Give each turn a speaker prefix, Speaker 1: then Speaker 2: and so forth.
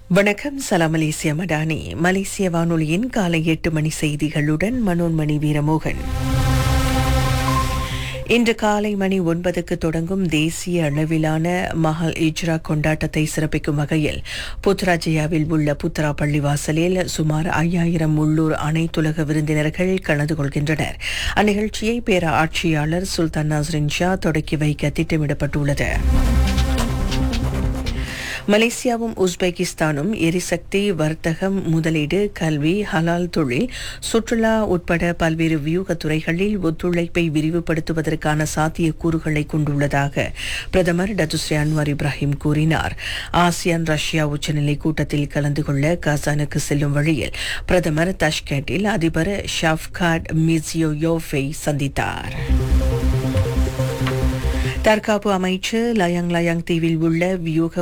Speaker 1: வணக்கம் சலாம் மலேசிய மடானி மலேசிய வானொலியின் காலை எட்டு மணி செய்திகளுடன் மனோன்மணி வீரமோகன் இன்று காலை மணி ஒன்பதுக்கு தொடங்கும் தேசிய அளவிலான மஹல் இஜ்ரா கொண்டாட்டத்தை சிறப்பிக்கும் வகையில் புத்ராஜயாவில் உள்ள புத்ரா பள்ளிவாசலில் சுமார் ஐயாயிரம் உள்ளூர் அனைத்துலக விருந்தினர்கள் கலந்து கொள்கின்றனர் அந்நிகழ்ச்சியை பேர ஆட்சியாளர் சுல்தான் நாசரின் ஷா தொடக்கி வைக்க திட்டமிடப்பட்டுள்ளது மலேசியாவும் உஸ்பெகிஸ்தானும் எரிசக்தி வர்த்தகம் முதலீடு கல்வி ஹலால் தொழில் சுற்றுலா உட்பட பல்வேறு வியூக துறைகளில் ஒத்துழைப்பை விரிவுபடுத்துவதற்கான சாத்தியக்கூறுகளை கொண்டுள்ளதாக பிரதமர் டத்துஸ்ரீ அன்வார் இப்ராஹிம் கூறினார் ஆசியான் ரஷ்யா உச்சநிலை கூட்டத்தில் கலந்து கொள்ள கசானுக்கு செல்லும் வழியில் பிரதமர் தஷ்கண்டில் அதிபர் ஷாஃப்காட் மிசியோயோஃபை சந்தித்தார் தற்காப்பு அமைச்சு லயாங் லயாங் தீவில் உள்ள வியூக